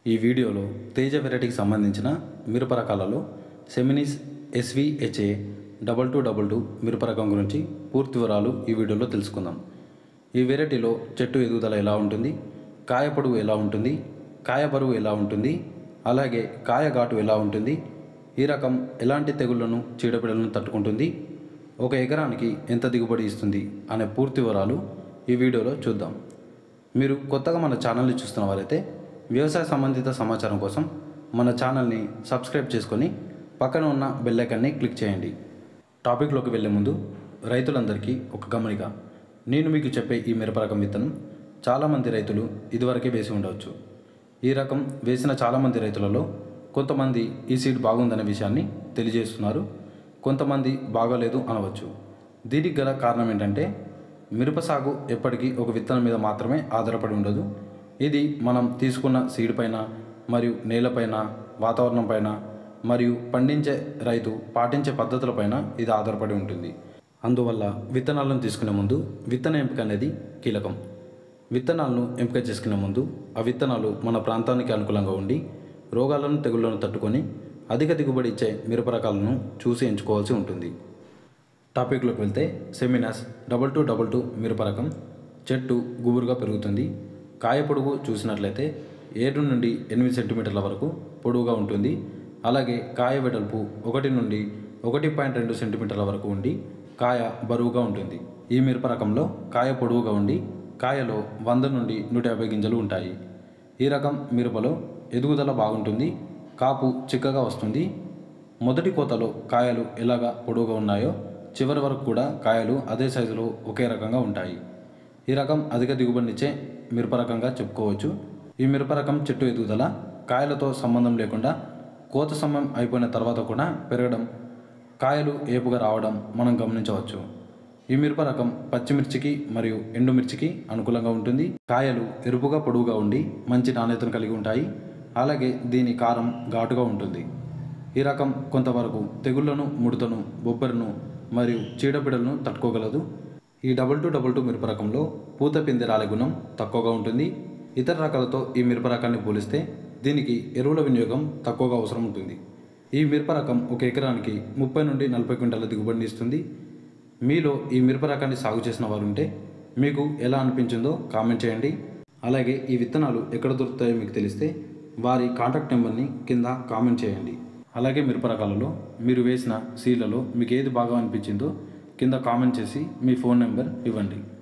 ఈ వీడియోలో తేజ వెరైటీకి సంబంధించిన మిరప రకాలలో Seminis SVHA double two double two మిరప రకం గురించి పూర్తి వివరాలు ఈ వీడియోలో తెలుసుకుందాం ఈ వెరైటీలో చెట్టు ఎదుగుదల ఎలా ఉంటుంది కాయ పొడవు ఎలా ఉంటుంది కాయ బరువు ఎలా ఉంటుంది అలాగే కాయ ఘాటు ఎలా ఉంటుంది ఈ రకం ఎలాంటి తెగుళ్లను చీడపీడలను తట్టుకుంటుంది ఒక ఎకరానికి ఎంత దిగుబడి ఇస్తుంది అనే పూర్తి వివరాలు ఈ వీడియోలో చూద్దాం మీరు కొత్తగా మన ఛానల్ని చూస్తున్న వారైతే వ్యవసాయ సంబంధిత సమాచారం కోసం మన ఛానల్ని సబ్స్క్రైబ్ చేసుకొని పక్కన ఉన్న బెల్ ఐకాన్ని క్లిక్ చేయండి టాపిక్లోకి వెళ్ళే ముందు రైతులందరికీ ఒక గమనిక నేను మీకు చెప్పే ఈ మిరప రకం విత్తనం చాలామంది రైతులు ఇదివరకే వేసి ఉండవచ్చు ఈ రకం వేసిన చాలామంది రైతులలో కొంతమంది ఈ సీడ్ బాగుందనే విషయాన్ని తెలియజేస్తున్నారు కొంతమంది బాగోలేదు అనవచ్చు దీనికి గల కారణం ఏంటంటే మిరప సాగు ఎప్పటికీ ఒక విత్తనం మీద మాత్రమే ఆధారపడి ఉండదు ఇది మనం తీసుకున్న సీడ్ పైన మరియు నేలపైన వాతావరణం పైన మరియు పండించే రైతు పాటించే పద్ధతులపైన ఇది ఆధారపడి ఉంటుంది అందువల్ల విత్తనాలను తీసుకునే ముందు విత్తన ఎంపిక అనేది కీలకం విత్తనాలను ఎంపిక చేసుకునే ముందు ఆ విత్తనాలు మన ప్రాంతానికి అనుకూలంగా ఉండి రోగాలను తెగుళ్లను తట్టుకొని అధిక దిగుబడి ఇచ్చే మిరప రకాలను చూసి ఎంచుకోవాల్సి ఉంటుంది టాపిక్లోకి వెళ్తే Seminis double two double two మిరప రకం చెట్టు గుబురుగా పెరుగుతుంది కాయ పొడుగు చూసినట్లయితే ఏడు నుండి ఎనిమిది సెంటీమీటర్ల వరకు పొడవుగా ఉంటుంది అలాగే కాయ వెడల్పు ఒకటి నుండి ఒకటి పాయింట్ రెండు సెంటీమీటర్ల వరకు ఉండి కాయ బరువుగా ఉంటుంది ఈ మిరప రకంలో కాయ పొడవుగా ఉండి కాయలో వంద నుండి నూట యాభై గింజలు ఉంటాయి ఈ రకం మిరపలో ఎదుగుదల బాగుంటుంది కాపు చిక్కగా వస్తుంది మొదటి కోతలో కాయలు ఎలాగా పొడవుగా ఉన్నాయో చివరి వరకు కూడా కాయలు అదే సైజులో ఒకే రకంగా ఉంటాయి ఈ రకం అధిక దిగుబడినిచ్చే మిరప రకంగా చెప్పుకోవచ్చు ఈ మిరప రకం చెట్టు ఎదుగుదల కాయలతో సంబంధం లేకుండా కోత సమయం అయిపోయిన తర్వాత కూడా పెరగడం కాయలు ఏపుగా రావడం మనం గమనించవచ్చు ఈ మిరప రకం పచ్చిమిర్చికి మరియు ఎండుమిర్చికి అనుకూలంగా ఉంటుంది కాయలు ఎరుపుగా పొడవుగా ఉండి మంచి నాణ్యతను కలిగి ఉంటాయి అలాగే దీని కారం ఘాటుగా ఉంటుంది ఈ రకం కొంతవరకు తెగుళ్లను ముడతను బొబ్బెరను మరియు చీడపీడలను తట్టుకోగలదు ఈ డబుల్ టూ డబుల్ టూ మిరప రకంలో పూత పిందె రాలే గుణం తక్కువగా ఉంటుంది ఇతర రకాలతో ఈ మిరప రకాన్ని పోలిస్తే దీనికి ఎరువుల వినియోగం తక్కువగా అవసరం ఉంటుంది ఈ మిరప రకం ఒక ఎకరానికి ముప్పై నుండి నలభై క్వింటాల దిగుబడిని ఇస్తుంది మీలో ఈ మిరప రకాన్ని సాగు చేసిన వారు ఉంటే మీకు ఎలా అనిపించిందో కామెంట్ చేయండి అలాగే ఈ విత్తనాలు ఎక్కడ దొరుకుతాయో మీకు తెలిస్తే వారి కాంటాక్ట్ నెంబర్ని కింద కామెంట్ చేయండి అలాగే మిరప రకాలలో మీరు వేసిన సీడ్లలో మీకు ఏది బాగా అనిపించిందో కింద కామెంట్ చేసి మీ ఫోన్ నెంబర్ ఇవ్వండి